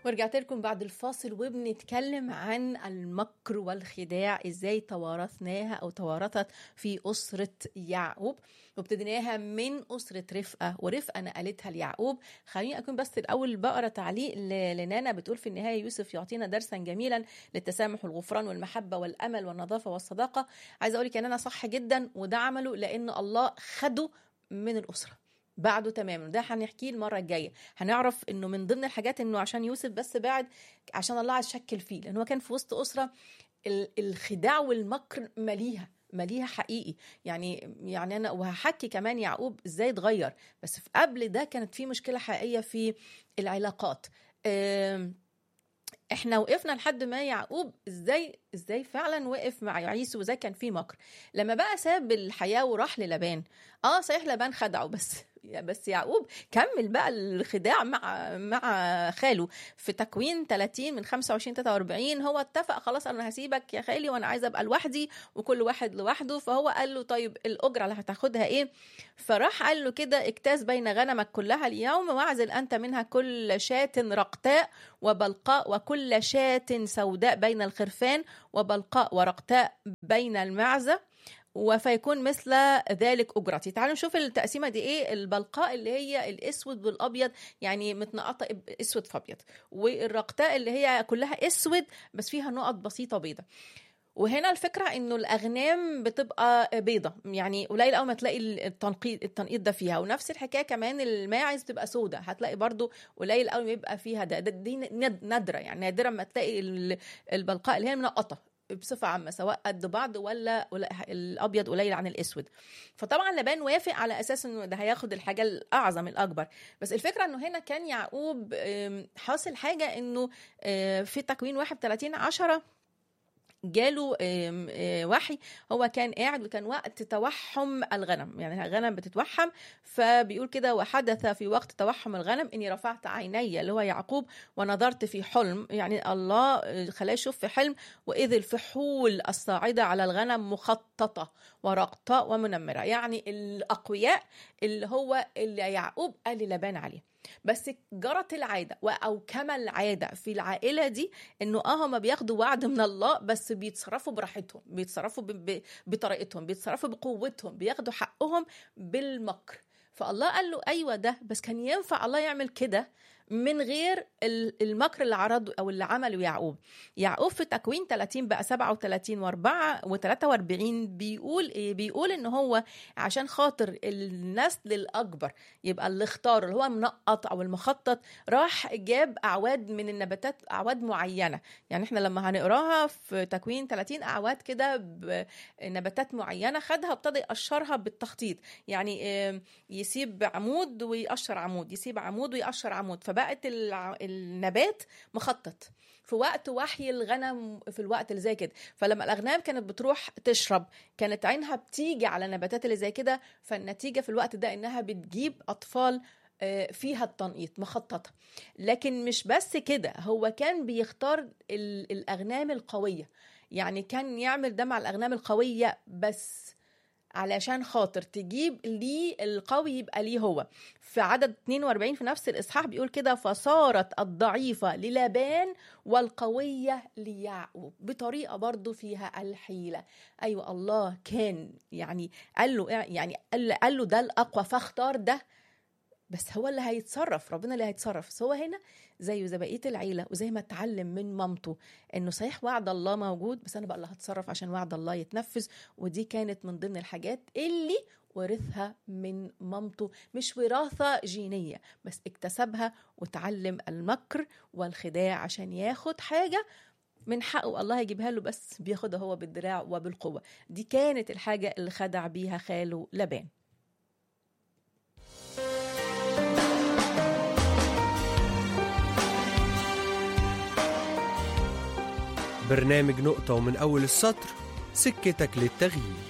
ورجعت لكم بعد الفاصل وبنتكلم عن المكر والخداع ازاي توارثناها او توارثت في اسره يعقوب وابتديناها من اسره رفقه ورفقه نقلتها ليعقوب خليني اكون بس الاول بقرا تعليق ل- لنانا بتقول في النهايه يوسف يعطينا درسا جميلا للتسامح والغفران والمحبه والامل والنظافه والصداقه عايزه اقول لك ان انا صح جدا وده عمله لان الله خده من الاسره بعده تماما ده هنحكيه المره الجايه هنعرف انه من ضمن الحاجات انه عشان يوسف بس بعد عشان الله عايز يشكل فيه لان هو كان في وسط اسره ال- الخداع والمكر مليها مليها حقيقي يعني يعني انا وهحكي كمان يعقوب ازاي اتغير بس في قبل ده كانت في مشكله حقيقيه في العلاقات آم، احنا وقفنا لحد ما يعقوب ازاي ازاي فعلا وقف مع عيسو وازاي كان في مكر لما بقى ساب الحياه وراح للبان اه صحيح لبان خدعه بس بس يعقوب كمل بقى الخداع مع مع خاله في تكوين 30 من 25 43 هو اتفق خلاص انا هسيبك يا خالي وانا عايزه ابقى لوحدي وكل واحد لوحده فهو قال له طيب الاجره اللي هتاخدها ايه فراح قال له كده اجتاز بين غنمك كلها اليوم واعزل انت منها كل شاة رقتاء وبلقاء وكل شاة سوداء بين الخرفان وبلقاء ورقتاء بين المعزه وفيكون مثل ذلك اجرتي تعالوا نشوف التقسيمه دي ايه البلقاء اللي هي الاسود والابيض يعني متنقطه اسود في ابيض والرقتاء اللي هي كلها اسود بس فيها نقط بسيطه بيضه وهنا الفكره انه الاغنام بتبقى بيضه يعني قليل قوي ما تلاقي التنقيط التنقيط ده فيها ونفس الحكايه كمان الماعز بتبقى سودة هتلاقي برضو قليل قوي ما يبقى فيها ده, ده دي ند- نادره يعني نادرا ما تلاقي ال- البلقاء اللي هي منقطه بصفه عامه سواء قد بعض ولا ولا الابيض قليل عن الاسود فطبعا لبان وافق على اساس انه ده هياخد الحاجه الاعظم الاكبر بس الفكره انه هنا كان يعقوب آم، حاصل حاجه انه آه، في تكوين 31 10 جاله آم، آه، وحي هو كان قاعد وكان وقت توحم الغنم يعني الغنم بتتوحم فبيقول كده وحدث في وقت توحم الغنم اني رفعت عيني اللي هو يعقوب ونظرت في حلم يعني الله آه، خلاه يشوف في حلم واذ الفحول الصاعده على الغنم مخططه ورقطاء ومنمره يعني الاقوياء اللي هو اللي يعقوب قال للبان عليه بس جرت العاده و- او كما العاده في العائله دي انه اه هما بياخدوا وعد من الله بس بيتصرفوا براحتهم بيتصرفوا ب- ب- بطريقتهم بيتصرفوا بقوتهم بياخدوا حقهم بالمكر فالله قال له ايوه ده بس كان ينفع الله يعمل كده من غير ال- المكر اللي عرضه او اللي عمله يعقوب يعقوب في تكوين 30 بقى 37 و4 و43 بيقول ايه بيقول ان هو عشان خاطر النسل الاكبر يبقى اللي اختاره اللي هو المنقط او المخطط راح جاب اعواد من النباتات اعواد معينه يعني احنا لما هنقراها في تكوين 30 اعواد كده بنباتات معينه خدها وابتدى يقشرها بالتخطيط يعني آم، يسيب عمود ويقشر عمود يسيب عمود ويقشر عمود فبقت الع- النبات مخطط في وقت وحي الغنم في الوقت اللي زي كده فلما الاغنام كانت بتروح تشرب كانت عينها بتيجي على النباتات اللي زي كده فالنتيجه في الوقت ده انها بتجيب اطفال آه، فيها التنقيط مخططه لكن مش بس كده هو كان بيختار ال- الاغنام القويه يعني كان يعمل ده مع الاغنام القويه بس علشان خاطر تجيب ليه القوي يبقى ليه هو في عدد 42 في نفس الإصحاح بيقول كده فصارت الضعيفة للابان والقوية ليعقوب بطريقة برضو فيها الحيلة أيوة الله كان يعني قال له يعني قال قال له ده الأقوى فاختار ده بس هو اللي هيتصرف ربنا اللي هيتصرف بس هو هنا زيه زي بقيه العيله وزي ما اتعلم من مامته انه صحيح وعد الله موجود بس انا بقى اللي هتصرف عشان وعد الله يتنفذ ودي كانت من ضمن الحاجات اللي ورثها من مامته مش وراثه جينيه بس اكتسبها وتعلم المكر والخداع عشان ياخد حاجه من حقه الله يجيبها له بس بياخدها هو بالدراع وبالقوه دي كانت الحاجه اللي خدع بيها خاله لبان برنامج نقطة ومن أول السطر سكتك للتغيير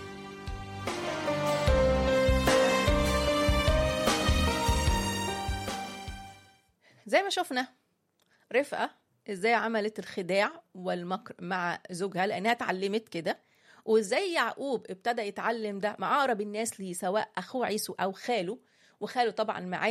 زي ما شفنا رفقة ازاي عملت الخداع والمكر مع زوجها لانها اتعلمت كده وازاي يعقوب ابتدى يتعلم ده مع اقرب الناس ليه سواء اخوه عيسو او خاله وخاله طبعا معاه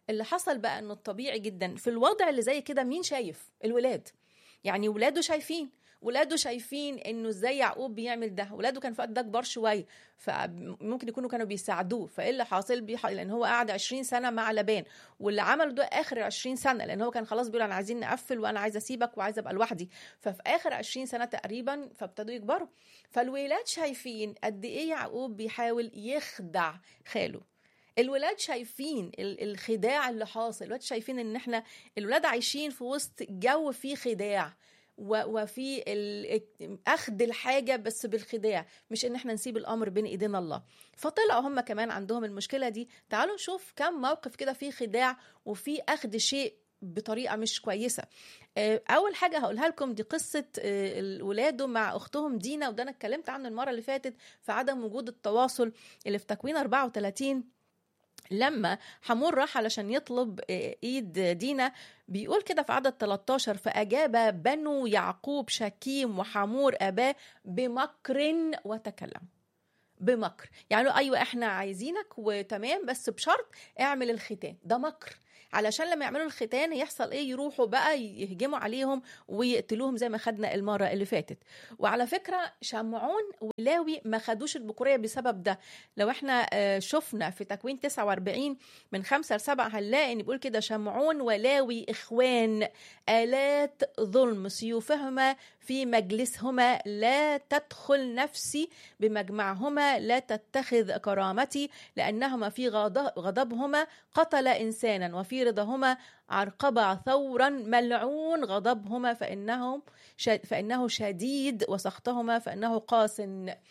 اللي حصل بقى انه الطبيعي جدا في الوضع اللي زي كده مين شايف الولاد يعني ولاده شايفين ولاده شايفين انه ازاي يعقوب بيعمل ده ولاده كان في وقت ده كبار شويه فممكن يكونوا كانوا بيساعدوه فايه اللي حاصل بيه لان هو قعد 20 سنه مع لبان واللي عمله ده اخر 20 سنه لان هو كان خلاص بيقول انا عايزين نقفل وانا عايز اسيبك وعايز ابقى لوحدي ففي اخر 20 سنه تقريبا فابتدوا يكبروا فالولاد شايفين قد ايه يعقوب بيحاول يخدع خاله الولاد شايفين الخداع اللي حاصل الولاد شايفين ان احنا الولاد عايشين في وسط جو فيه خداع وفي اخذ الحاجه بس بالخداع مش ان احنا نسيب الامر بين ايدينا الله فطلعوا هم كمان عندهم المشكله دي تعالوا نشوف كم موقف كده فيه خداع وفي اخذ شيء بطريقه مش كويسه اول حاجه هقولها لكم دي قصه ولاده مع اختهم دينا وده انا اتكلمت عنه المره اللي فاتت في عدم وجود التواصل اللي في تكوين 34 لما حمور راح علشان يطلب ايد دينا بيقول كده في عدد 13 فاجاب بنو يعقوب شكيم وحمور اباه بمكر وتكلم بمكر يعني ايوه احنا عايزينك وتمام بس بشرط اعمل الختان ده مكر علشان لما يعملوا الختان يحصل ايه يروحوا بقى يهجموا عليهم ويقتلوهم زي ما خدنا المره اللي فاتت وعلى فكره شمعون ولاوي ما خدوش البكوريه بسبب ده لو احنا شفنا في تكوين 49 من 5 ل 7 هنلاقي ان بيقول كده شمعون ولاوي اخوان الات ظلم سيوفهما في مجلسهما لا تدخل نفسي بمجمعهما لا تتخذ كرامتي لانهما في غضبهما قتل انسانا وفي رضاهما عرقبا ثورا ملعون غضبهما فانهم فانه شديد وسخطهما فانه قاس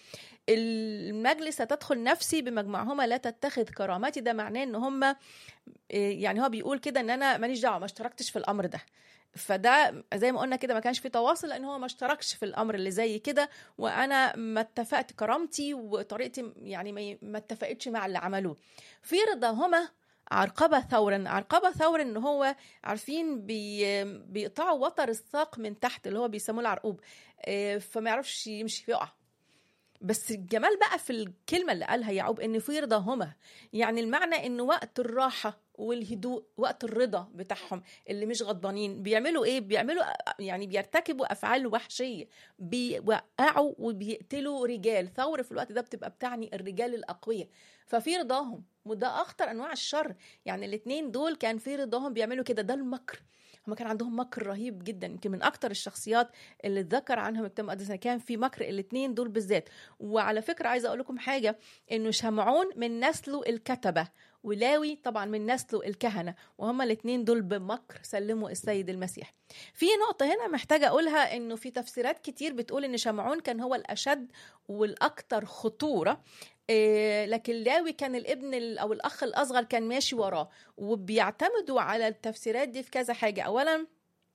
المجلس تدخل نفسي بمجمعهما لا تتخذ كرامتي ده معناه ان هم يعني هو بيقول كده ان انا ماليش دعوه ما اشتركتش في الامر ده فده زي ما قلنا كده ما كانش في تواصل لان هو ما اشتركش في الامر اللي زي كده وانا ما اتفقت كرامتي وطريقتي يعني ما اتفقتش مع اللي عملوه في رضاهما عرقبة ثورا عرقبة ثورا ان هو عارفين بي بيقطعوا وتر الساق من تحت اللي هو بيسموه العرقوب فما يعرفش يمشي يقع بس الجمال بقى في الكلمة اللي قالها يعقوب ان في رضاهما يعني المعنى ان وقت الراحة والهدوء وقت الرضا بتاعهم اللي مش غضبانين بيعملوا ايه بيعملوا يعني بيرتكبوا افعال وحشيه بيوقعوا وبيقتلوا رجال ثور في الوقت ده بتبقى بتعني الرجال الاقوياء ففي رضاهم وده اخطر انواع الشر يعني الاثنين دول كان في رضاهم بيعملوا كده ده المكر هم كان عندهم مكر رهيب جدا يمكن من اكتر الشخصيات اللي اتذكر عنهم الكتاب المقدس كان في مكر الاثنين دول بالذات وعلى فكره عايزه اقول لكم حاجه انه شمعون من نسله الكتبه ولاوي طبعا من نسله الكهنه وهما الاثنين دول بمكر سلموا السيد المسيح في نقطه هنا محتاجه اقولها انه في تفسيرات كتير بتقول ان شمعون كان هو الاشد والاكثر خطوره إيه لكن لاوي كان الابن او الاخ الاصغر كان ماشي وراه وبيعتمدوا على التفسيرات دي في كذا حاجه اولا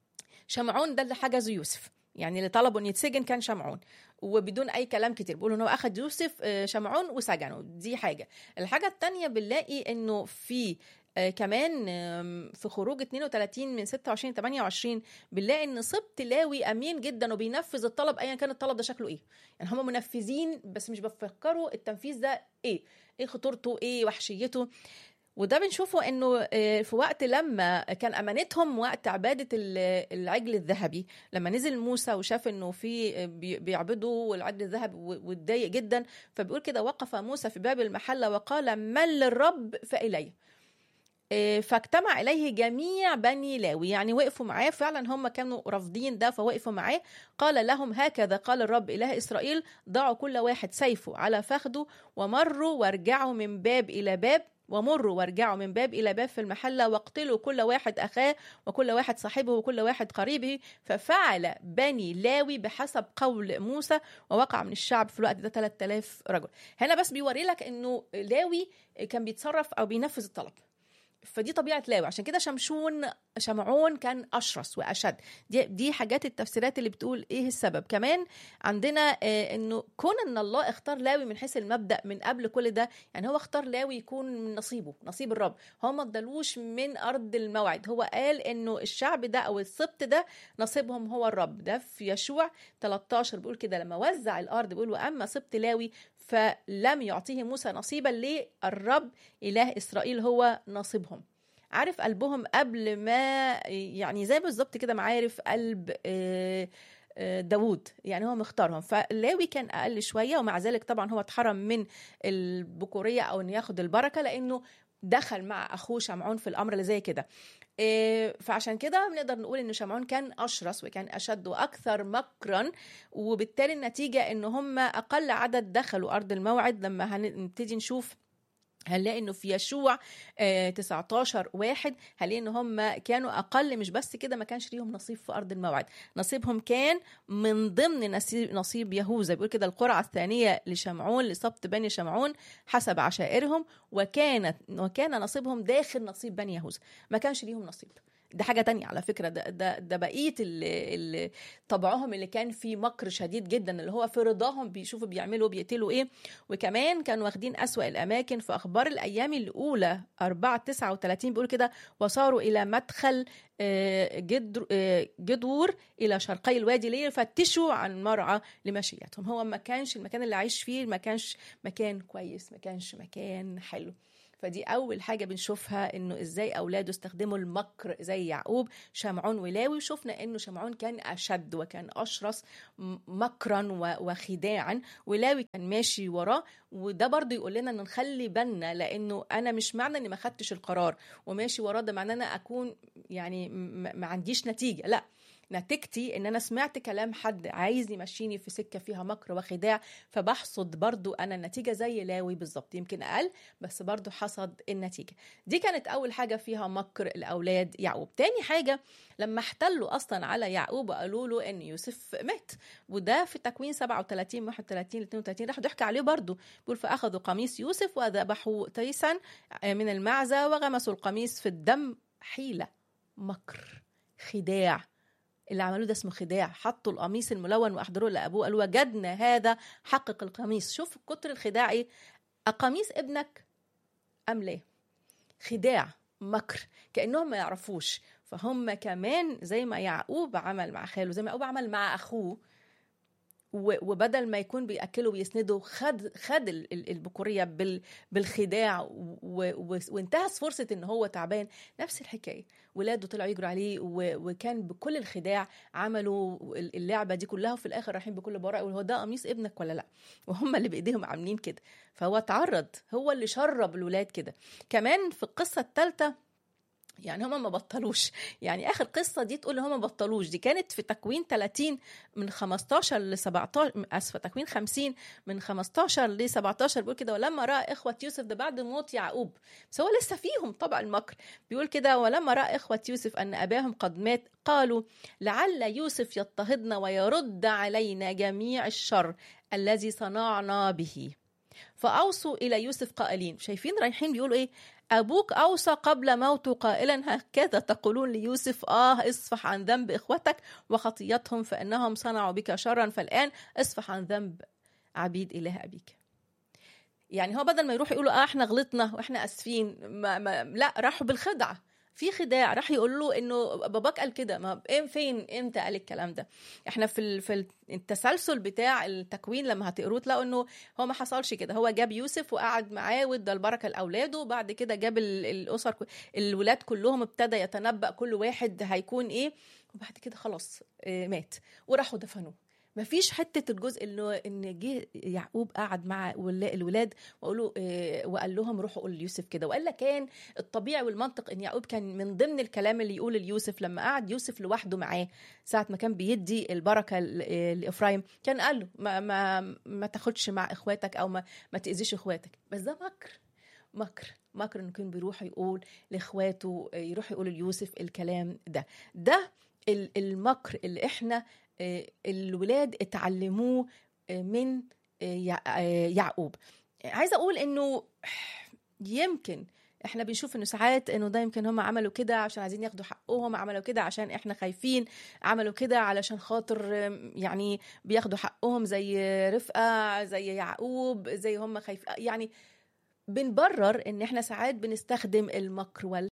شمعون ده اللي حجزه يوسف يعني اللي طلبوا ان يتسجن كان شمعون وبدون اي كلام كتير بيقولوا ان هو اخذ يوسف شمعون وسجنه دي حاجه الحاجه الثانيه بنلاقي انه في آه كمان في خروج 32 من 26 28 بنلاقي ان سبط لاوي امين جدا وبينفذ الطلب ايا كان الطلب ده شكله ايه يعني هم منفذين بس مش بيفكروا التنفيذ ده ايه ايه خطورته ايه وحشيته وده بنشوفه انه في وقت لما كان امانتهم وقت عباده العجل الذهبي لما نزل موسى وشاف انه في بيعبدوا العجل الذهبي واتضايق جدا فبيقول كده وقف موسى في باب المحله وقال من للرب فاليه فاجتمع اليه جميع بني لاوي يعني وقفوا معاه فعلا هم كانوا رافضين ده فوقفوا معاه قال لهم هكذا قال الرب اله اسرائيل ضعوا كل واحد سيفه على فخذه ومروا وارجعوا من باب الى باب ومروا وارجعوا من باب إلى باب في المحلة واقتلوا كل واحد أخاه وكل واحد صاحبه وكل واحد قريبه ففعل بني لاوي بحسب قول موسى ووقع من الشعب في الوقت ده 3000 رجل هنا بس بيوري لك أنه لاوي كان بيتصرف أو بينفذ الطلب فدي طبيعه لاوي عشان كده شمشون شمعون كان اشرس واشد دي دي حاجات التفسيرات اللي بتقول ايه السبب كمان عندنا آه انه كون ان الله اختار لاوي من حيث المبدا من قبل كل ده يعني هو اختار لاوي يكون من نصيبه نصيب الرب هو ما ادالوش من ارض الموعد هو قال انه الشعب ده او السبط ده نصيبهم هو الرب ده في يشوع 13 بيقول كده لما وزع الارض بيقول واما سبط لاوي فلم يعطيه موسى نصيبا ليه الرب اله اسرائيل هو نصيبهم عارف قلبهم قبل ما يعني زي بالظبط كده ما عارف قلب آه، آه، داوود يعني هو مختارهم فلاوي كان اقل شويه ومع ذلك طبعا هو اتحرم من البكوريه او انه ياخد البركه لانه دخل مع اخوه شمعون في الامر اللي زي كده إيه، فعشان كده بنقدر نقول ان شمعون كان اشرس وكان اشد واكثر مكرا وبالتالي النتيجه ان هم اقل عدد دخلوا ارض الموعد لما هنبتدي نشوف هنلاقي انه في يشوع آه 19 واحد هنلاقي ان هم كانوا اقل مش بس كده ما كانش ليهم نصيب في ارض الموعد نصيبهم كان من ضمن نصيب, نصيب يهوذا بيقول كده القرعه الثانيه لشمعون لسبط بني شمعون حسب عشائرهم وكانت وكان نصيبهم داخل نصيب بني يهوذا ما كانش ليهم نصيب ده حاجة تانية على فكرة ده ده, ده بقية اللي اللي طبعهم اللي كان فيه مكر شديد جدا اللي هو في رضاهم بيشوفوا بيعملوا بيقتلوا ايه وكمان كانوا واخدين أسوأ الأماكن في أخبار الأيام الأولى 4 39 بيقول كده وصاروا إلى مدخل آه، جدر آه، جدور إلى شرقي الوادي ليفتشوا عن مرعى لمشيتهم هو ما كانش المكان اللي عايش فيه ما كانش مكان كويس ما كانش مكان حلو فدي اول حاجه بنشوفها انه ازاي اولاده استخدموا المكر زي يعقوب شمعون ولاوي وشفنا انه شمعون كان اشد وكان اشرس م- مكرا و- وخداعا ولاوي كان ماشي وراه وده برضه يقول لنا ان نخلي بالنا لانه انا مش معنى اني ما خدتش القرار وماشي وراه ده معناه ان انا اكون يعني م- ما عنديش نتيجه لا نتيجتي ان انا سمعت كلام حد عايز يمشيني في سكه فيها مكر وخداع فبحصد برضو انا النتيجه زي لاوي بالظبط يمكن اقل بس برضو حصد النتيجه دي كانت اول حاجه فيها مكر الاولاد يعقوب تاني حاجه لما احتلوا اصلا على يعقوب وقالوا له ان يوسف مات وده في تكوين 37 31 ل 32 راح ضحك عليه برضو بيقول فاخذوا قميص يوسف وذبحوا تيسا من المعزه وغمسوا القميص في الدم حيله مكر خداع اللي عملوه ده اسمه خداع حطوا القميص الملون واحضروه لابوه قالوا وجدنا هذا حقق القميص شوف كتر الخداع ايه قميص ابنك ام لا خداع مكر كانهم ما يعرفوش فهم كمان زي ما يعقوب عمل مع خاله زي ما يعقوب عمل مع اخوه و- وبدل ما يكون بياكله ويسنده خد خد ال- ال- البكوريه بال بالخداع و- و- وانتهز فرصه ان هو تعبان نفس الحكايه ولاده طلعوا يجروا عليه و- وكان بكل الخداع عملوا اللعبه دي كلها وفي الاخر رايحين بكل براءه يقولوا هو ده قميص ابنك ولا لا وهم اللي بايديهم عاملين كده فهو اتعرض هو اللي شرب الولاد كده كمان في القصه الثالثه يعني هما ما بطلوش يعني اخر قصه دي تقول هما ما بطلوش دي كانت في تكوين 30 من 15 ل 17 اسفه تكوين 50 من 15 ل 17 بيقول كده ولما راى اخوه يوسف ده بعد موت يعقوب بس هو لسه فيهم طبعا المكر بيقول كده ولما راى اخوه يوسف ان اباهم قد مات قالوا لعل يوسف يضطهدنا ويرد علينا جميع الشر الذي صنعنا به فاوصوا الى يوسف قائلين شايفين رايحين بيقولوا ايه أبوك أوصى قبل موته قائلا هكذا تقولون ليوسف آه اصفح عن ذنب إخوتك وخطيتهم فإنهم صنعوا بك شرا فالآن اصفح عن ذنب عبيد إله أبيك يعني هو بدل ما يروح يقولوا اه احنا غلطنا واحنا اسفين ما ما لا راحوا بالخدعه في خداع راح يقول له انه باباك قال كده ما إيه فين امتى قال الكلام ده احنا في ال- في التسلسل بتاع التكوين لما هتقروه تلاقوا انه هو ما حصلش كده هو جاب يوسف وقعد معاه وادى البركه لاولاده وبعد كده جاب ال- الاسر ك- الولاد كلهم ابتدى يتنبأ كل واحد هيكون ايه وبعد كده خلاص آه، مات وراحوا دفنوه مفيش حته الجزء اللي ان جه يعقوب قعد مع ولا- الولاد وقالوا آه، وقال لهم روحوا قولوا ليوسف كده والا كان الطبيعي والمنطق ان يعقوب كان من ضمن الكلام اللي يقول ليوسف لما قعد يوسف لوحده معاه ساعه ما كان بيدي البركه ل- آه، لافرايم كان قال له ما ما ما تاخدش مع اخواتك او ما ما تاذيش اخواتك بس ده مكر مكر مكر انه كان بيروح يقول لاخواته آه، يروح يقول ليوسف الكلام ده ده ال- المكر اللي احنا آه، الولاد اتعلموه آه، من آه، يع- آه، يعقوب عايزه اقول انه يمكن احنا بنشوف انه ساعات انه ده يمكن هم عملوا كده عشان عايزين ياخدوا حقهم عملوا كده عشان احنا خايفين عملوا كده علشان خاطر آم، يعني بياخدوا حقهم زي رفقه زي يعقوب زي هم خايفين يعني بنبرر ان احنا ساعات بنستخدم المكر